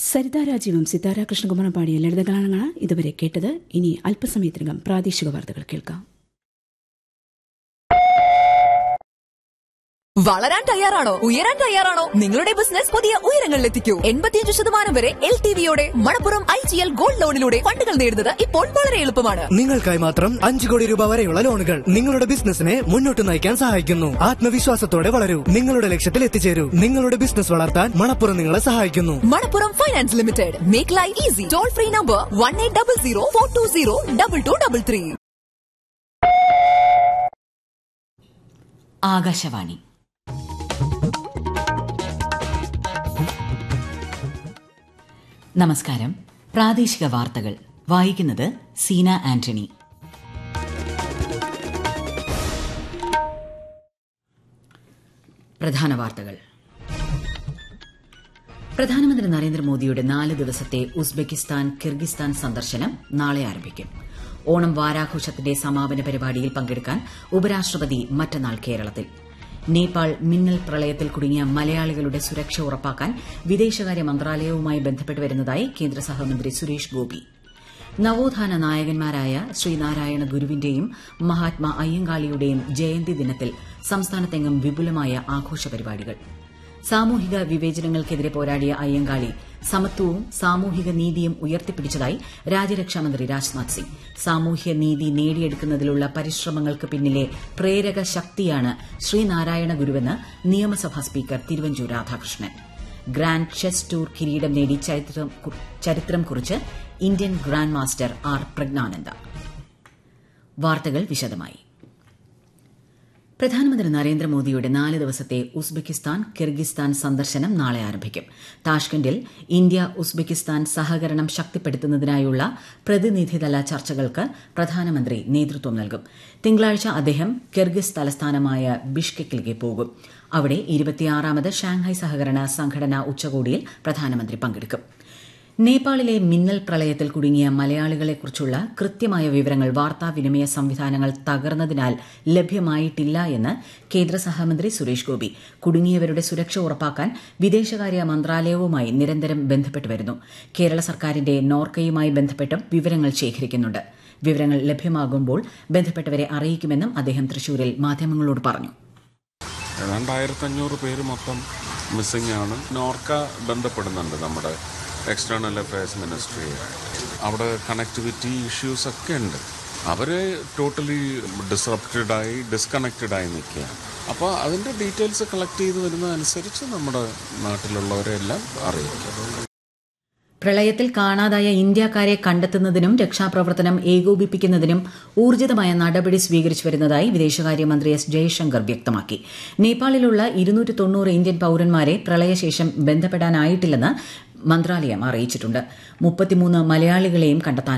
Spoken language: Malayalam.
സരിത രാജീവും സിതാര കൃഷ്ണകുമാറും പാടിയ ലളിതഗാനങ്ങളാണ് ഇതുവരെ കേട്ടത് ഇനി അല്പസമയത്തിനകം പ്രാദേശിക വാർത്തകൾ കേൾക്കാം വളരാൻ തയ്യാറാണോ ഉയരാൻ തയ്യാറാണോ നിങ്ങളുടെ ബിസിനസ് പുതിയ ഉയരങ്ങളിലെത്തിക്കൂ എൺപത്തിയഞ്ച് ശതമാനം വരെ എൽ ടി വിയോടെ Manappuram I G L gold ലോണിലൂടെ ഫണ്ടുകൾ നേടുന്നത് ഇപ്പോൾ വളരെ എളുപ്പമാണ് നിങ്ങൾക്കായി മാത്രം അഞ്ചു കോടി രൂപ വരെയുള്ള ലോണുകൾ നിങ്ങളുടെ ബിസിനസിനെ മുന്നോട്ട് നയിക്കാൻ സഹായിക്കുന്നു ആത്മവിശ്വാസത്തോടെ വളരൂ നിങ്ങളുടെ ലക്ഷ്യത്തിൽ എത്തിച്ചേരൂ നിങ്ങളുടെ ബിസിനസ് വളർത്താൻ മണപ്പുറം നിങ്ങളെ സഹായിക്കുന്നു Manappuram finance limited make life easy toll free number one eight double zero four two zero double two double three Akashvani നമസ്കാരം പ്രാദേശിക വാർത്തകൾ വായിക്കുന്നത് സീന ആന്റണി പ്രധാന വാർത്തകൾ പ്രധാനമന്ത്രി നരേന്ദ്രമോദിയുടെ നാല് ദിവസത്തെ ഉസ്ബെക്കിസ്ഥാൻ കിർഗിസ്ഥാൻ സന്ദർശനം നാളെ ആരംഭിക്കും ഓണം വാരാഘോഷത്തിന്റെ സമാപന പരിപാടിയിൽ പങ്കെടുക്കാൻ ഉപരാഷ്ട്രപതി മറ്റന്നാൾ കേരളത്തിൽ നേപ്പാൾ മിന്നൽ പ്രളയത്തിൽ കുടുങ്ങിയ മലയാളികളുടെ സുരക്ഷ ഉറപ്പാക്കാൻ വിദേശകാര്യ മന്ത്രാലയവുമായി ബന്ധപ്പെട്ട് വരുന്നതായി കേന്ദ്ര സഹമന്ത്രി സുരേഷ് ഗോപി നവോത്ഥാന നായകന്മാരായ ശ്രീനാരായണ ഗുരുവിന്റെയും മഹാത്മാ അയ്യങ്കാളിയുടെയും ജയന്തി ദിനത്തിൽ സംസ്ഥാനത്തെങ്ങും വിപുലമായ ആഘോഷ പരിപാടികൾ സാമൂഹിക വിവേചനങ്ങൾക്കെതിരെ പോരാടിയ അയ്യങ്കാളി സമത്വവും സാമൂഹിക നീതിയും ഉയർത്തിപ്പിടിച്ചതായി രാജ്യരക്ഷാമന്ത്രി രാജ്നാഥ് സിംഗ് സാമൂഹ്യ നീതി നേടിയെടുക്കുന്നതിലുള്ള പരിശ്രമങ്ങൾക്ക് പിന്നിലെ പ്രേരക ശക്തിയാണ് ശ്രീനാരായണ ഗുരുവെന്ന് നിയമസഭാ speaker Thiruvanchoor Radhakrishnan grand chess tour കിരീടം നേടി ചരിത്രം കു- ചരിത്രം കുറിച്ച് Indian grandmaster R Praggnanandhaa വാർത്തകൾ വിശദമായി പ്രധാനമന്ത്രി നരേന്ദ്രമോദിയുടെ നാല് ദിവസത്തെ ഉസ്ബെക്കിസ്ഥാൻ കിർഗിസ്ഥാൻ സന്ദർശനം നാളെ ആരംഭിക്കും താഷ്കന്റിൽ ഇന്ത്യ ഉസ്ബെക്കിസ്ഥാൻ സഹകരണം ശക്തിപ്പെടുത്തുന്നതിനായുള്ള പ്രതിനിധിതല ചർച്ചകൾക്ക് പ്രധാനമന്ത്രി നേതൃത്വം നൽകും തിങ്കളാഴ്ച അദ്ദേഹം കിർഗിസ് തലസ്ഥാനമായ ബിഷ്കെക്കിലേക്ക് പോകും അവിടെ ഇരുപത്തിയാറാമത് ഷാങ്ഹായ് സഹകരണ സംഘടന ഉച്ചകോടിയിൽ പ്രധാനമന്ത്രി പങ്കെടുക്കും നേപ്പാളിലെ മിന്നൽ പ്രളയത്തിൽ കുടുങ്ങിയ മലയാളികളെക്കുറിച്ചുള്ള കൃത്യമായ വിവരങ്ങൾ വാർത്താവിനിമയ സംവിധാനങ്ങൾ തകർന്നതിനാൽ ലഭ്യമായിട്ടില്ല എന്ന് കേന്ദ്ര സഹമന്ത്രി സുരേഷ് ഗോപി കുടുങ്ങിയവരുടെ സുരക്ഷ ഉറപ്പാക്കാൻ വിദേശകാര്യ മന്ത്രാലയവുമായി നിരന്തരം ബന്ധപ്പെട്ട് വരുന്നു കേരള സർക്കാരിന്റെ നോർക്കയുമായി ബന്ധപ്പെട്ടും വിവരങ്ങൾ ശേഖരിക്കുന്നുണ്ട് വിവരങ്ങൾ ലഭ്യമാകുമ്പോൾ ബന്ധപ്പെട്ടവരെ അറിയിക്കുമെന്നും അദ്ദേഹം തൃശൂരിൽ മാധ്യമങ്ങളോട് പറഞ്ഞു ഏതാണ്ട് ആയിരത്തഞ്ഞൂറ് പേര് മൊത്തം മിസ്സിംഗ് ആണ് നോർക്ക ബന്ധപ്പെടുന്നുണ്ട് നമ്മുടെ എക്സ്റ്റേണൽ അഫയേഴ്സ് മിനിസ്ട്രി അവിടെ കണക്ടിവിറ്റി ഇഷ്യൂസ് ഒക്കെ ഉണ്ട് അവർ ടോട്ടലി ഡിസ്റപ്റ്റഡായി ഡിസ്കണക്റ്റഡായി നിൽക്കുകയാണ് അപ്പോൾ അതിൻ്റെ ഡീറ്റെയിൽസ് കളക്ട് ചെയ്ത് വരുന്നതനുസരിച്ച് നമ്മുടെ നാട്ടിലുള്ളവരെല്ലാം അറിയിക്കും പ്രളയത്തിൽ കാണാതായ ഇന്ത്യക്കാരെ കണ്ടെത്തുന്നതിനും രക്ഷാപ്രവർത്തനം ഏകോപിപ്പിക്കുന്നതിനും ഊർജിതമായ നടപടി സ്വീകരിച്ചു വരുന്നതായി വിദേശകാര്യമന്ത്രി എസ് ജയശങ്കർ വ്യക്തമാക്കി നേപ്പാളിലുള്ള ഇരുന്നൂറ്റി തൊണ്ണൂറ് ഇന്ത്യൻ പൌരന്മാരെ പ്രളയശേഷം ബന്ധപ്പെടാനായിട്ടില്ലെന്ന് മന്ത്രാലയം അറിയിച്ചിട്ടുണ്ട് മുപ്പത്തിമൂന്ന് മലയാളികളെയും കണ്ടെത്താൻ